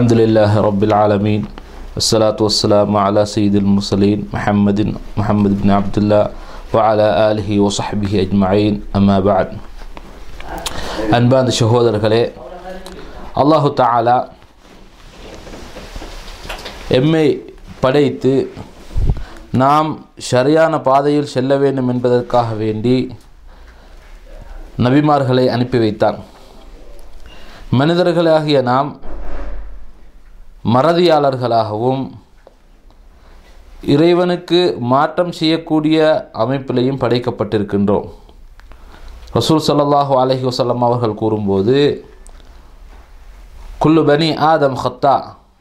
الحمد لله رب العالمين والصلاة والسلام على سيد المرسلين محمد محمد بن عبد الله وعلى آله وصحبه أجمعين أما بعد அன்பார்ந்த சகோதரர்களே அல்லாஹு தாலா எம்மை படைத்து நாம் சரியான பாதையில் செல்ல வேண்டும் என்பதற்காக வேண்டி நபிமார்களை அனுப்பி வைத்தான் மனிதர்களாகிய நாம் மறதியாளர்களாகவும் இறைவனுக்கு மாற்றம் செய்யக்கூடிய அமைப்பிலையும் படைக்கப்பட்டிருக்கின்றோம் ரசூல் ஸல்லல்லாஹு அலைஹி வஸல்லம் அவர்கள் கூறும்போது குல்லு பனி ஆதம் ஹத்தா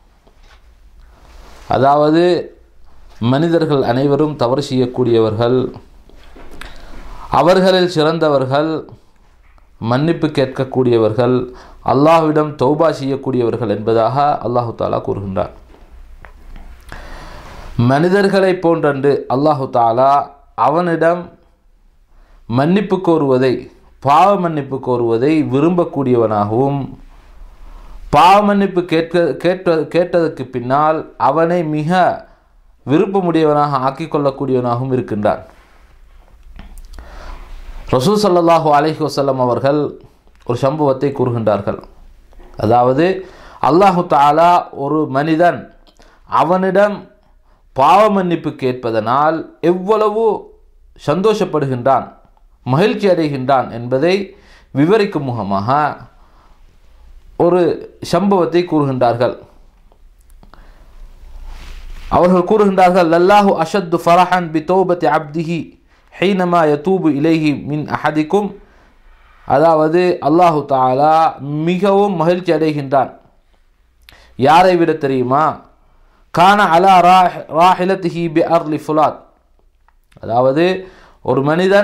அதாவது மனிதர்கள் அனைவரும் தவறு செய்யக்கூடியவர்கள் அவர்களில் சிறந்தவர்கள் மன்னிப்பு கேட்கக்கூடியவர்கள் அல்லாஹ்விடம் தௌபா செய்யக்கூடியவர்கள் என்பதாக அல்லாஹு தாலா கூறுகின்றார் மனிதர்களை போன்றன்று அல்லாஹு தாலா அவனிடம் மன்னிப்பு கோருவதை பாவ மன்னிப்பு கோருவதை விரும்பக்கூடியவனாகவும் பாவ மன்னிப்பு கேட்க கேட்ட கேட்டதற்கு பின்னால் அவனை மிக விருப்பமுடையவனாக ஆக்கிக் கொள்ளக்கூடியவனாகவும் இருக்கின்றான் ரசூல் சல்லாஹூ அலஹி வசல்லம் அவர்கள் ஒரு சம்பவத்தை கூறுகின்றார்கள் அதாவது அல்லாஹு தாலா ஒரு மனிதன் அவனிடம் பாவ மன்னிப்பு கேட்பதனால் எவ்வளவு சந்தோஷப்படுகின்றான் மகிழ்ச்சி அடைகின்றான் என்பதை விவரிக்கும் முகமாக ஒரு சம்பவத்தை கூறுகின்றார்கள் அவர்கள் கூறுகின்றார்கள் லல்லாஹு அஷத்து ஃபரஹன் பி தௌபத்தி அப்திஹி ஹைனமா யதூபு இலைஹி மின் அஹதிக்கும் அதாவது அல்லாஹு தாலா மிகவும் மகிழ்ச்சி அடைகின்றான் யாரை விட தெரியுமா கான அலா ரா ராஹிலத்திஹி பி அர்லி ஃபுலாத் அதாவது ஒரு மனிதன்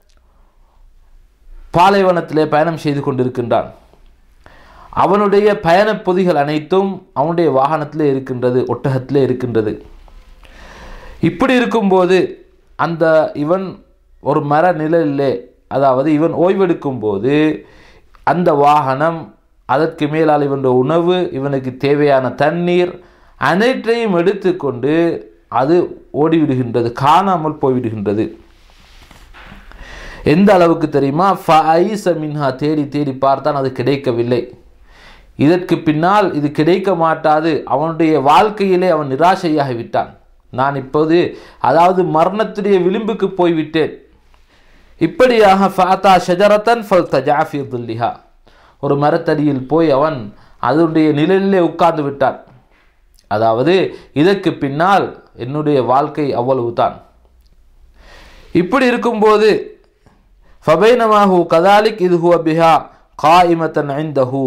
பாலைவனத்திலே பயணம் செய்து கொண்டிருக்கின்றான் அவனுடைய பயணப் பொதிகள் அனைத்தும் அவனுடைய வாகனத்திலே இருக்கின்றது ஒட்டகத்திலே இருக்கின்றது இப்படி இருக்கும்போது அந்த இவன் ஒரு மர நிழலிலே அதாவது இவன் ஓய்வெடுக்கும் போது அந்த வாகனம் அதற்கு மேலால் இவனுடைய உணவு இவனுக்கு தேவையான தண்ணீர் அனைத்தையும் எடுத்துக்கொண்டு அது ஓடிவிடுகின்றது காணாமல் போய்விடுகின்றது எந்த அளவுக்கு தெரியுமா ஃபைச மின்ஹா தேடி தேடி பார்த்தான் அது கிடைக்கவில்லை இதற்கு பின்னால் இது கிடைக்க மாட்டாது அவனுடைய வாழ்க்கையிலே அவன் நிராசையாகி விட்டான் நான் இப்போது அதாவது மரணத்துடைய விளிம்புக்கு போய்விட்டேன் இப்படியாக ஃபாத்தா ஷஜரத்தன் ஃபல் தஜாஃபி துல்லிஹா ஒரு மரத்தடியில் போய் அவன் அதனுடைய நிழலிலே உட்கார்ந்து விட்டான் அதாவது இதற்கு பின்னால் என்னுடைய வாழ்க்கை அவ்வளவு தான் இப்படி இருக்கும்போது ஃபபைனமாஹு கதாலிக் இது ஹுவ பிஹா காயிமத்தன் ஐந்தஹூ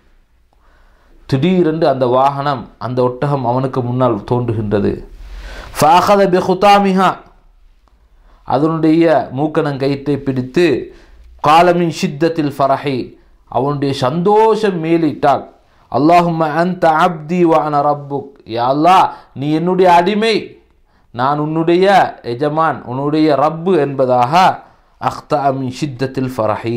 திடீரென்று அந்த வாகனம் அந்த ஒட்டகம் அவனுக்கு முன்னால் தோன்றுகின்றது ஃபாஹத பிஹுதாமிஹா அதனுடைய மூக்கணங்கயிற்றை பிடித்து காலமின் ஷித்தத்தில் ஃபரஹி அவனுடைய சந்தோஷம் மேலிட்டால் அல்லாஹும்ம அந்த அப்தி வான ரப்புக் யா அல்லாஹ் நீ என்னுடைய அடிமை நான் உன்னுடைய எஜமான் உன்னுடைய ரப்பு என்பதாக அஹ்தா மின் ஷித்தத்தில் ஃபரஹி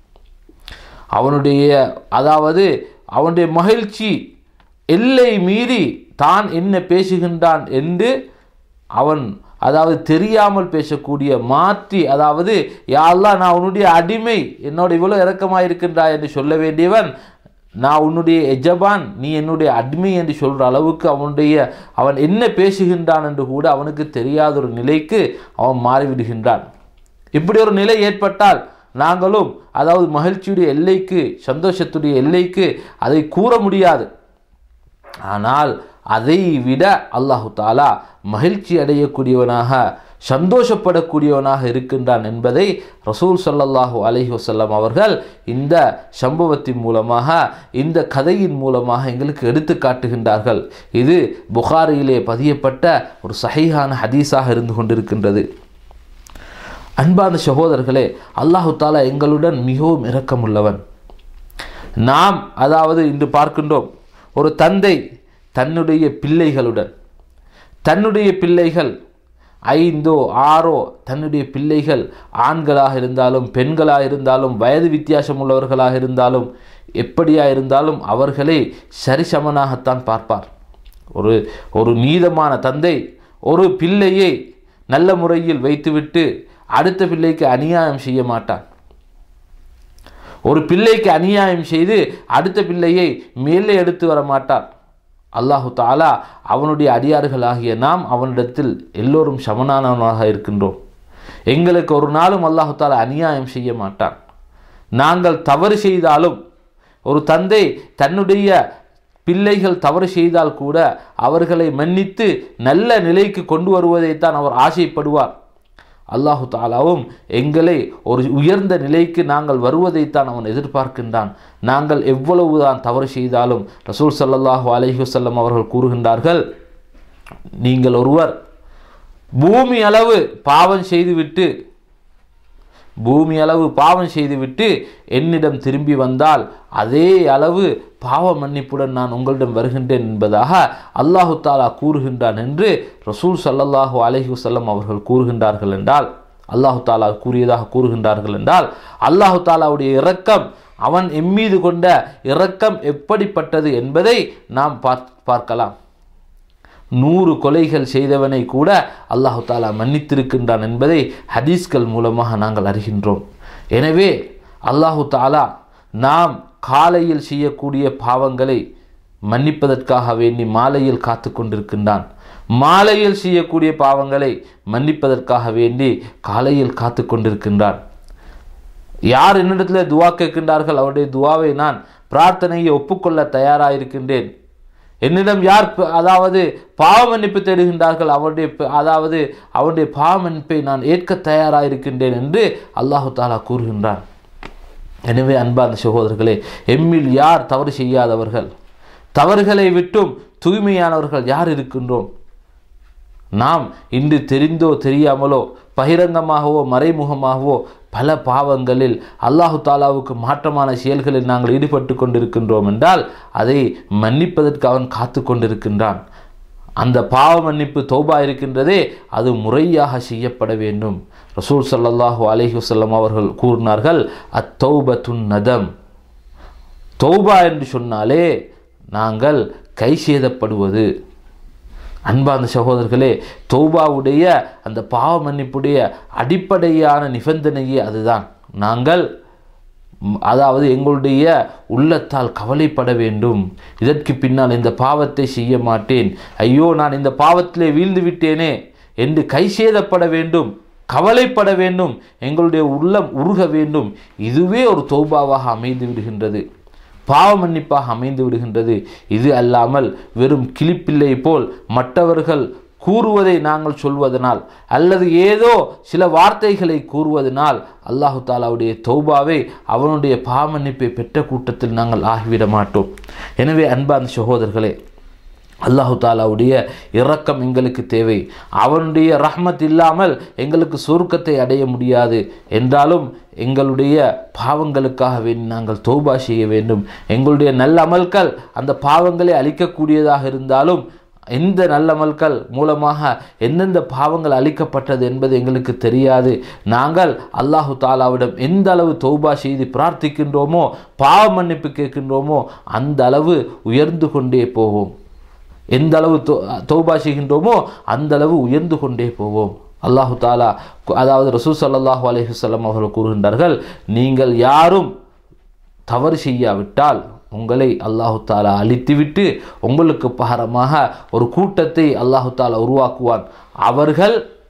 அவனுடைய அதாவது அவனுடைய மகிழ்ச்சி எல்லை மீறி தான் என்ன பேசுகின்றான் என்று அவன் அதாவது தெரியாமல் பேசக்கூடிய மாற்றி அதாவது யாரெல்லாம் நான் உன்னுடைய அடிமை என்னோட இவ்வளோ இறக்கமாக இருக்கின்றாய் என்று சொல்ல வேண்டியவன் நான் உன்னுடைய எஜபான் நீ என்னுடைய அடிமை என்று சொல்கிற அளவுக்கு அவனுடைய அவன் என்ன பேசுகின்றான் என்று கூட அவனுக்கு தெரியாத ஒரு நிலைக்கு அவன் மாறிவிடுகின்றான் இப்படி ஒரு நிலை ஏற்பட்டால் நாங்களும் அதாவது மகிழ்ச்சியுடைய எல்லைக்கு சந்தோஷத்துடைய எல்லைக்கு அதை கூற முடியாது ஆனால் அதை விட அல்லாஹு தாலா மகிழ்ச்சி அடையக்கூடியவனாக சந்தோஷப்படக்கூடியவனாக இருக்கின்றான் என்பதை ரசூல் சல்லல்லாஹூ அலஹி வசல்லம் அவர்கள் இந்த சம்பவத்தின் மூலமாக இந்த கதையின் மூலமாக எங்களுக்கு எடுத்து காட்டுகின்றார்கள் இது புகாரியிலே பதியப்பட்ட ஒரு சஹீஹான ஹதீஸாக இருந்து கொண்டிருக்கின்றது அன்பான சகோதரர்களே அல்லாஹு தாலா எங்களுடன் மிகவும் இரக்கமுள்ளவன் நாம் அதாவது இன்று பார்க்கின்றோம் ஒரு தந்தை தன்னுடைய பிள்ளைகளுடன் தன்னுடைய பிள்ளைகள் ஐந்தோ ஆறோ தன்னுடைய பிள்ளைகள் ஆண்களாக இருந்தாலும் பெண்களாக இருந்தாலும் வயது வித்தியாசம் உள்ளவர்களாக இருந்தாலும் எப்படியா இருந்தாலும் அவர்களை சரிசமனாகத்தான் பார்ப்பார் ஒரு ஒரு நீதமான தந்தை ஒரு பிள்ளையை நல்ல முறையில் வைத்துவிட்டு அடுத்த பிள்ளைக்கு அநியாயம் செய்ய மாட்டான் ஒரு பிள்ளைக்கு அநியாயம் செய்து அடுத்த பிள்ளையை மேலே எடுத்து வர மாட்டான் அல்லாஹு தாலா அவனுடைய அடியார்களாகிய நாம் அவனிடத்தில் எல்லோரும் சமனானவனாக இருக்கின்றோம் எங்களுக்கு ஒரு நாளும் அல்லாஹு தாலா அநியாயம் செய்ய மாட்டான் நாங்கள் தவறு செய்தாலும் ஒரு தந்தை தன்னுடைய பிள்ளைகள் தவறு செய்தால் கூட அவர்களை மன்னித்து நல்ல நிலைக்கு கொண்டு வருவதைத்தான் அவர் ஆசைப்படுவார் அல்லாஹு தாலாவும் எங்களை ஒரு உயர்ந்த நிலைக்கு நாங்கள் வருவதைத்தான் அவன் எதிர்பார்க்கின்றான் நாங்கள் எவ்வளவுதான் தவறு செய்தாலும் ரசூல் சல்லல்லாஹு அலைஹி வஸல்லம் அவர்கள் கூறுகின்றார்கள் நீங்கள் ஒருவர் பூமி அளவு பாவம் செய்துவிட்டு பூமி அளவு பாவம் செய்துவிட்டு என்னிடம் திரும்பி வந்தால் அதே அளவு பாவ மன்னிப்புடன் நான் உங்களிடம் வருகின்றேன் என்பதாக அல்லாஹு தாலா கூறுகின்றான் என்று ரசூல் சல்லல்லாஹு அலைஹி வஸல்லம் அவர்கள் கூறுகின்றார்கள் என்றால் அல்லாஹு தாலா கூறியதாக கூறுகின்றார்கள் என்றால் அல்லாஹு தாலாவுடைய இரக்கம் அவன் எம்மீது கொண்ட இரக்கம் எப்படிப்பட்டது என்பதை நாம் பார்க்கலாம் நூறு கொலைகள் செய்தவனை கூட அல்லாஹு தாலா மன்னித்திருக்கின்றான் என்பதை ஹதீஸ்கள் மூலமாக நாங்கள் அறிகின்றோம் எனவே அல்லாஹு தாலா நாம் காலையில் செய்யக்கூடிய பாவங்களை மன்னிப்பதற்காக வேண்டி மாலையில் காத்து கொண்டிருக்கின்றான் மாலையில் செய்யக்கூடிய பாவங்களை மன்னிப்பதற்காக வேண்டி காலையில் காத்து கொண்டிருக்கின்றான் யார் என்னிடத்தில் துவா கேட்கின்றார்கள் அவருடைய துவாவை நான் பிரார்த்தனையை ஒப்புக்கொள்ள தயாராயிருக்கின்றேன் என்னிடம் யார் அதாவது பாவ மன்னிப்பு தேடுகின்றார்கள் அவருடைய அதாவது அவருடைய பாவ மன்னிப்பை நான் ஏற்க தயாராயிருக்கின்றேன் என்று அல்லாஹு தாலா கூறுகின்றான் எனவே அன்பார்ந்த சகோதரர்களே எம்மில் யார் தவறு செய்யாதவர்கள் தவறுகளை விட்டும் தூய்மையானவர்கள் யார் இருக்கின்றோம் நாம் இன்று தெரிந்தோ தெரியாமலோ பகிரங்கமாகவோ மறைமுகமாகவோ பல பாவங்களில் அல்லாஹு தாலாவுக்கு மாற்றமான செயல்களில் நாங்கள் ஈடுபட்டு கொண்டிருக்கின்றோம் என்றால் அதை மன்னிப்பதற்கு அவன் காத்து கொண்டிருக்கின்றான் அந்த பாவ மன்னிப்பு தௌபா இருக்கின்றதே அது முறையாக செய்யப்பட வேண்டும் ரசூல் சல்லாஹூ அலஹி வல்லம் அவர்கள் கூறினார்கள் அத்தௌபத்துன் நதம் தௌபா என்று சொன்னாலே நாங்கள் கை சேதப்படுவது அன்பார்ந்த சகோதரர்களே தௌபாவுடைய அந்த பாவ மன்னிப்புடைய அடிப்படையான நிபந்தனையே அதுதான் நாங்கள் அதாவது எங்களுடைய உள்ளத்தால் கவலைப்பட வேண்டும் இதற்கு பின்னால் இந்த பாவத்தை செய்ய மாட்டேன் ஐயோ நான் இந்த பாவத்திலே வீழ்ந்து விட்டேனே என்று கை சேதப்பட வேண்டும் கவலைப்பட வேண்டும் எங்களுடைய உள்ளம் உருக வேண்டும் இதுவே ஒரு தௌபாவாக அமைந்து விடுகின்றது பாவ மன்னிப்பாக அமைந்து விடுகின்றது இது அல்லாமல் வெறும் கிளிப்பிள்ளை போல் மற்றவர்கள் கூறுவதை நாங்கள் சொல்வதனால் அல்லது ஏதோ சில வார்த்தைகளை கூறுவதனால் அல்லாஹு தாலாவுடைய தௌபாவை அவனுடைய பாவமன்னிப்பை பெற்ற கூட்டத்தில் நாங்கள் ஆகிவிட மாட்டோம் எனவே அன்பான சகோதரர்களே அல்லாஹு தாலாவுடைய இரக்கம் எங்களுக்கு தேவை அவனுடைய ரஹ்மத் இல்லாமல் எங்களுக்கு சுருக்கத்தை அடைய முடியாது என்றாலும் எங்களுடைய பாவங்களுக்காக வேண்டி நாங்கள் தௌபா செய்ய வேண்டும் எங்களுடைய நல்ல அமல்கள் அந்த பாவங்களை அழிக்கக்கூடியதாக இருந்தாலும் எந்த நல்லமல்கள் மூலமாக எந்தெந்த பாவங்கள் அளிக்கப்பட்டது என்பது எங்களுக்கு தெரியாது நாங்கள் அல்லாஹு தாலாவிடம் எந்த அளவு தௌபா செய்து பிரார்த்திக்கின்றோமோ பாவ மன்னிப்பு கேட்கின்றோமோ அந்த அளவு உயர்ந்து கொண்டே போவோம் எந்த அளவு தௌபா செய்கின்றோமோ அந்த அளவு உயர்ந்து கொண்டே போவோம் அல்லாஹு தாலா அதாவது ரசூ சல்லாஹூ அலஹிசல்லம் அவர்கள் கூறுகின்றார்கள் நீங்கள் யாரும் தவறு செய்யாவிட்டால் உங்களை அல்லாஹு தாலா அழித்துவிட்டு உங்களுக்கு பகரமாக ஒரு கூட்டத்தை அல்லாஹு தாலா உருவாக்குவான் அவர்கள்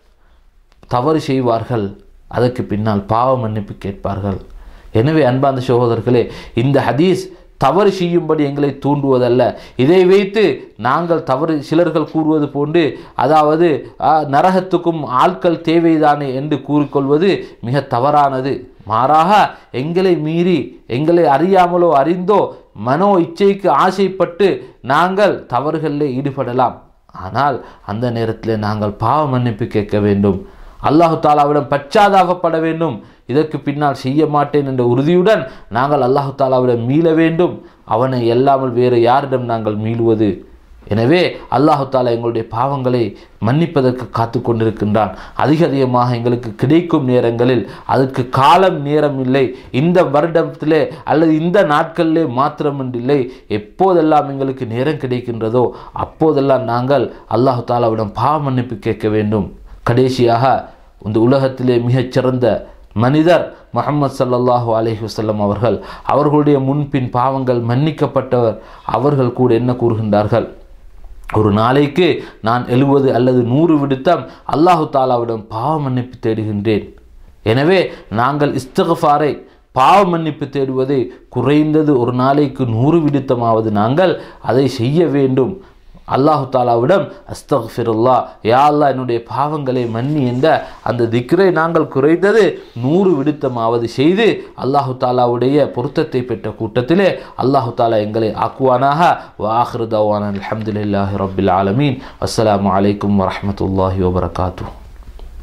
தவறு செய்வார்கள் அதற்கு பின்னால் பாவ மன்னிப்பு கேட்பார்கள் எனவே அன்பார்ந்த சகோதரர்களே இந்த ஹதீஸ் தவறு செய்யும்படி எங்களை தூண்டுவதல்ல இதை வைத்து நாங்கள் தவறு சிலர்கள் கூறுவது போன்று அதாவது நரகத்துக்கும் ஆட்கள் தேவைதானே என்று கூறிக்கொள்வது மிக தவறானது மாறாக எங்களை மீறி எங்களை அறியாமலோ அறிந்தோ மனோ இச்சைக்கு ஆசைப்பட்டு நாங்கள் தவறுகளில் ஈடுபடலாம் ஆனால் அந்த நேரத்தில் நாங்கள் பாவ மன்னிப்பு கேட்க வேண்டும் அல்லாஹு தாலாவிடம் பச்சாதாபப்பட வேண்டும் இதற்கு பின்னால் செய்ய மாட்டேன் என்ற உறுதியுடன் நாங்கள் அல்லாஹு தாலாவிடம் மீள வேண்டும் அவனை எல்லாமல் வேறு யாரிடம் நாங்கள் மீளுவது எனவே அல்லாஹு தாலா எங்களுடைய பாவங்களை மன்னிப்பதற்கு காத்து கொண்டிருக்கின்றான் அதிக அதிகமாக எங்களுக்கு கிடைக்கும் நேரங்களில் அதற்கு காலம் நேரம் இல்லை இந்த வருடத்திலே அல்லது இந்த நாட்களிலே மாத்திரமன்றில்லை எப்போதெல்லாம் எங்களுக்கு நேரம் கிடைக்கின்றதோ அப்போதெல்லாம் நாங்கள் அல்லாஹு தாலாவிடம் பாவ மன்னிப்பு கேட்க வேண்டும் கடைசியாக இந்த உலகத்திலே மிகச்சிறந்த மனிதர் முகமது சல்லல்லாஹு அலைஹி வஸல்லம் அவர்கள் அவர்களுடைய முன்பின் பாவங்கள் மன்னிக்கப்பட்டவர் அவர்கள் கூட என்ன கூறுகின்றார்கள் ஒரு நாளைக்கு நான் எழுபது அல்லது நூறு விடுத்தம் அல்லாஹு தாலாவிடம் பாவ மன்னிப்பு தேடுகின்றேன் எனவே நாங்கள் இஸ்தகஃபாரை பாவ மன்னிப்பு தேடுவதை குறைந்தது ஒரு நாளைக்கு நூறு விடுத்தமாவது நாங்கள் அதை செய்ய வேண்டும் அல்லாஹு தாலாவிடம் அஸ்தஃபிருல்லா யா அல்லாஹ் என்னுடைய பாவங்களை மன்னி என்ற அந்த திக்ரை நாங்கள் குறைந்தது நூறு விடுத்தமாவது செய்து அல்லாஹு தாலாவுடைய பொருத்தத்தை பெற்ற கூட்டத்திலே அல்லாஹு தாலா எங்களை ஆக்குவானாக வாஹிருதவான் அலமதுல்லாஹி ரபில் ஆலமீன் அஸ்ஸலாமு அலைக்கும் வரஹமத்துல்லாஹி வபரகாத்து